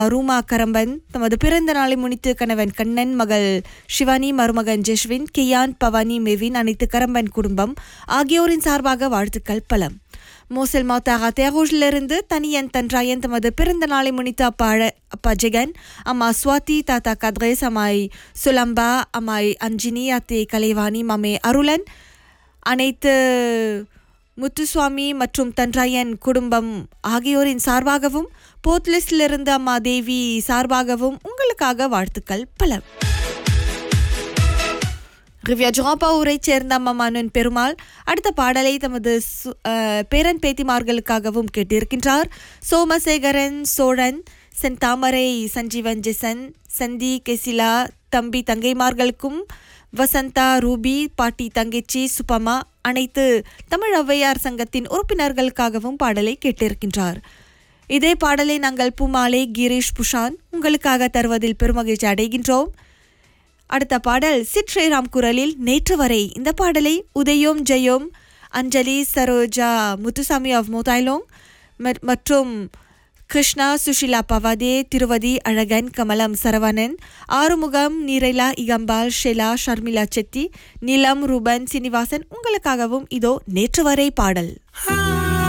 ரூமா கரம்பன் தமது பிறந்த நாளை முன்னிட்டு கணவன் கண்ணன் மகள் சிவானி மருமகன் ஜெஷ்வின் கியான் பவானி மெவின் அனைத்து கரம்பன் குடும்பம் ஆகியோரின் சார்பாக வாழ்த்துக்கள் பலம் மோசல் மாத்தாக தேகோஷிலிருந்து தனியன் தன்றாயன் தமது பிறந்த நாளை முன்னிட்டு அப்பா அழ- அப்பா ஜெகன் அம்மா ஸ்வாதி தாத்தா கத்ரேஸ் அம்மாய் சுலம்பா அம்மாய் அஞ்சினி அத்தே கலைவாணி மாமே அருளன் அனைத்து முத்துசுவாமி மற்றும் தன்ராயன் குடும்பம் ஆகியோரின் சார்பாகவும் போத்லிஸ்டிலிருந்து அம்மா தேவி சார்பாகவும் உங்களுக்காக வாழ்த்துக்கள் பல ரிவ்யா ஜோபா ஊரை சேர்ந்த அம்மா மானன் பெருமாள் அடுத்த பாடலை தமது சு- அஹ், பேரன் பேத்திமார்களுக்காகவும் கேட்டிருக்கின்றார் சோமசேகரன் சோழன் செந்தாமரை சஞ்சீவன் ஜெசன் சந்தி கெசிலா தம்பி தங்கைமார்களுக்கும் வசந்தா ரூபி பாட்டி தங்கச்சி சுப்பம்மா அனைத்து தமிழ் ஔவையார் சங்கத்தின் உறுப்பினர்களுக்காகவும் பாடலை கேட்டிருக்கின்றார் இதே பாடலை நாங்கள் பூமாலை கிரீஷ் புஷான் உங்களுக்காக தருவதில் பெருமகிழ்ச்சி அடைகின்றோம் அடுத்த பாடல் சிட் ஸ்ரீராம் குரலில் நேற்று வரை இந்த பாடலை உதயோம் ஜெயோம் அஞ்சலி சரோஜா முத்துசாமி ஆஃப் மோதாய்லோங் மற்- மற்றும் கிருஷ்ணா சுஷிலா பவாதே திருவதி அழகன் கமலம் சரவணன் ஆறுமுகம் நீரைலா இகம்பால் ஷெலா ஷர்மிளா செட்டி நிலம் ரூபன் சீனிவாசன் உங்களுக்காகவும் இதோ நேற்று வரை பாடல் ஆ